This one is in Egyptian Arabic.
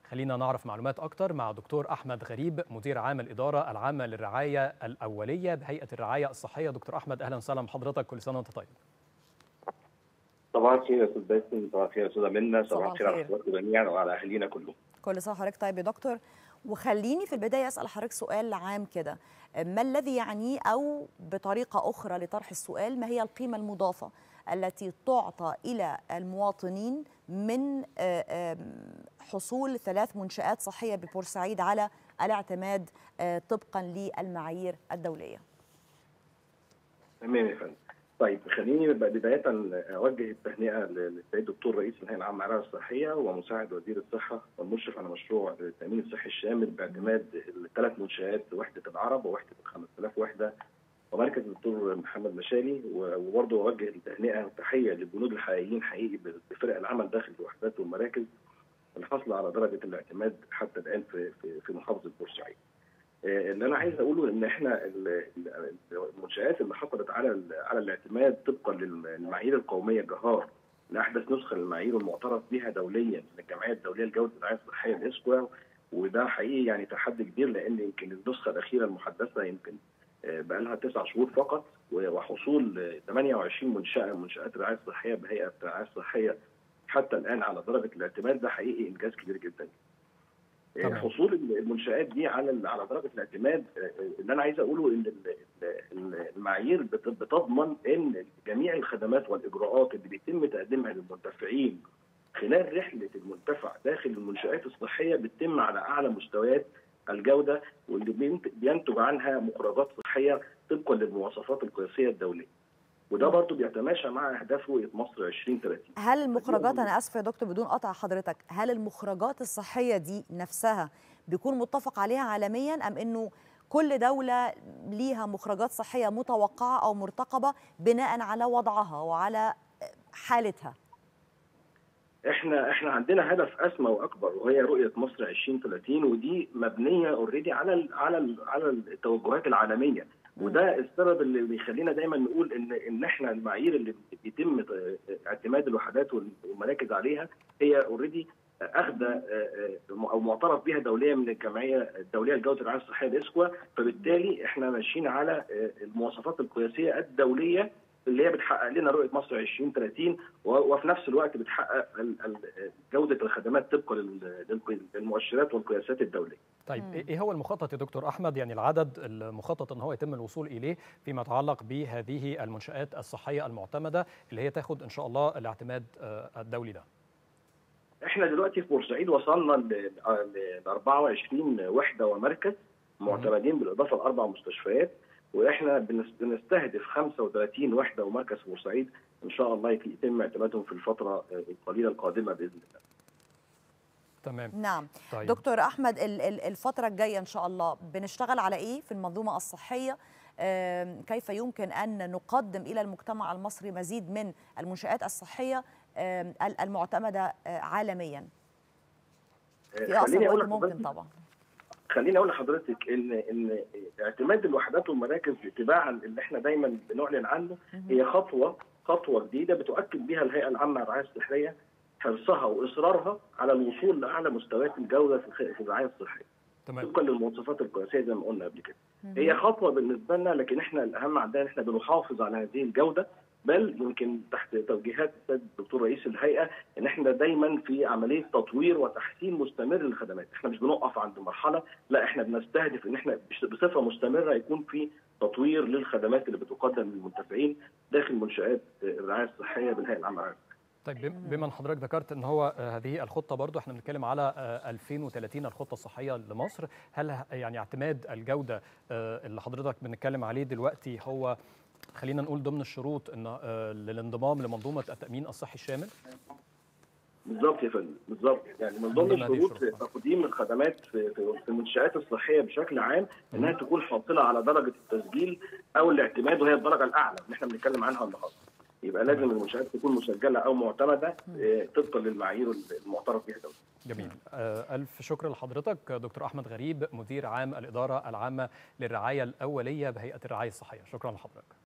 خلينا نعرف معلومات أكتر مع دكتور أحمد غريب مدير عام الإدارة العامة للرعاية الأولية بهيئة الرعاية الصحية دكتور أحمد أهلا وسهلا بحضرتك كل سنة وأنت طيب صباح الخير يا استاذ باسم صباح الخير يا استاذه منى صباح صباح الخير على الخير. حضراتكم جميعا وعلى اهالينا كلهم كل سنه وحضرتك طيب يا دكتور وخليني في البدايه اسال حضرتك سؤال عام كده ما الذي يعنيه او بطريقه اخرى لطرح السؤال ما هي القيمه المضافه التي تعطى الى المواطنين من آه، آم، حصول ثلاث منشات صحيه ببورسعيد على الاعتماد آه، طبقا للمعايير الدوليه تمام يا فندم طيب خليني ب- بدايه اوجه التهنئه للسيد الدكتور رئيس الهيئه العامه للرعايه الصحيه ومساعد وزير الصحه والمشرف على مشروع التامين الصحي الشامل باعتماد الثلاث منشات وحده العرب ووحده ال 5000 وحده ومركز الدكتور محمد مشالي و- وبرضه اوجه التهنئه والتحيه للجنود الحقيقيين حقيقي بفرق العمل داخل الوحدات والمراكز اللي حصل على درجه الاعتماد حتى الان في في, في محافظه بورسعيد. آه، اللي انا عايز اقوله ان احنا ال- ال- المنشات اللي حصلت على ال- على الاعتماد طبقا للمعايير القوميه الجهار لاحدث نسخه للمعايير المعترف بها دوليا من الجمعيه الدوليه لجوده الرعايه الصحيه الاسكوا وده حقيقي يعني تحدي كبير لان يمكن النسخه الاخيره المحدثه يمكن آه، بقى لها تسع شهور فقط وحصول آه، 28 منشاه من منشات الرعايه الصحيه بهيئه الرعايه الصحيه حتى الان على درجه الاعتماد ده حقيقي انجاز كبير جدا. تمام. حصول المنشات دي على على درجه الاعتماد آه، اللي انا عايز اقوله ان ال- ال- المعايير بت- بتضمن ان جميع الخدمات والاجراءات اللي بيتم تقديمها للمنتفعين خلال رحله المنتفع داخل المنشات الصحيه بتتم على اعلى مستويات الجوده واللي بينت- بينتج عنها مخرجات صحيه طبقا للمواصفات القياسيه الدوليه. وده برضه بيتماشى مع اهداف رؤيه مصر 2030. هل المخرجات انا اسفه يا دكتور بدون قطع حضرتك هل المخرجات الصحيه دي نفسها بيكون متفق عليها عالميا ام انه كل دوله ليها مخرجات صحيه متوقعه او مرتقبه بناء على وضعها وعلى حالتها احنا احنا عندنا هدف اسمى واكبر وهي رؤيه مصر 2030 ودي مبنيه اوريدي على ال على ال على التوجهات العالميه وده السبب اللي بيخلينا دايما نقول ان ان احنا المعايير اللي بيتم ت- اعتماد الوحدات والمراكز عليها هي اوريدي اخذه او معترف بها دوليا من الجمعيه الدوليه لجوده الرعايه الصحيه الاسكوا فبالتالي احنا ماشيين على المواصفات القياسيه الدوليه اللي هي بتحقق لنا رؤيه مصر 2030 و- وفي نفس الوقت بتحقق ال- ال- جوده الخدمات طبقا لل- للق- للمؤشرات والقياسات الدوليه. طيب ايه هو المخطط يا دكتور احمد يعني العدد المخطط ان هو يتم الوصول اليه فيما يتعلق بهذه المنشات الصحيه المعتمده اللي هي تاخد ان شاء الله الاعتماد آه، الدولي ده احنا دلوقتي في بورسعيد وصلنا ل ل 24 وحده ومركز معتمدين بالاضافه لاربع مستشفيات واحنا بنس- بنستهدف 35 وحده ومركز في بورسعيد ان شاء الله يت- يتم اعتمادهم في الفتره القليله القادمه باذن الله. تمام نعم طيب دكتور احمد ال- ال- الفتره الجايه ان شاء الله بنشتغل على ايه في المنظومه الصحيه آم، كيف يمكن ان نقدم الى المجتمع المصري مزيد من المنشات الصحيه آم، ال- المعتمده آه، عالميا في اقصر خليني اقول وقت ممكن لحضرتك طبعا خليني اقول لحضرتك ان ان اعتماد الوحدات والمراكز اتباعا اللي احنا دايما بنعلن عنه هي خطوه خطوه جديده بتؤكد بها الهيئه العامه للرعايه الصحيه حرصها واصرارها على الوصول لاعلى مستويات الجوده في الخ- في الرعايه الصحيه تمام طبقا للمواصفات القياسيه زي ما قلنا قبل كده. هي خطوه بالنسبه لنا لكن احنا الاهم عندنا ان احنا بنحافظ على هذه الجوده بل يمكن تحت توجيهات السيد الدكتور رئيس الهيئه ان احنا دايما في عمليه تطوير وتحسين مستمر للخدمات، احنا مش بنقف عند مرحله لا احنا بنستهدف ان احنا بش- بصفه مستمره يكون في تطوير للخدمات اللي بتقدم للمنتفعين داخل منشات الرعايه الصحيه بالهيئه العامه للرعاية. طيب بم- بما ان حضرتك ذكرت ان هو آه، هذه الخطه برضو احنا بنتكلم على آه، 2030 الخطه الصحيه لمصر هل ه- يعني اعتماد الجوده آه، اللي حضرتك بنتكلم عليه دلوقتي هو خلينا نقول ضمن الشروط ان آه، للانضمام لمنظومه التامين الصحي الشامل بالظبط يا فندم بالظبط يعني من ضمن من ضمن هذه شروط الشروط. تقديم الخدمات في في في المنشات الصحيه بشكل عام انها تكون حاصله على درجه التسجيل او الاعتماد وهي الدرجه الاعلى اللي احنا بنتكلم عنها النهارده يبقى لازم المنشات تكون مسجله او معتمده آه، طبقا للمعايير المعترف بها دوليا جميل آه، ألف شكر لحضرتك دكتور أحمد غريب مدير عام الإدارة العامة للرعاية الأولية بهيئة الرعاية الصحية شكرا لحضرتك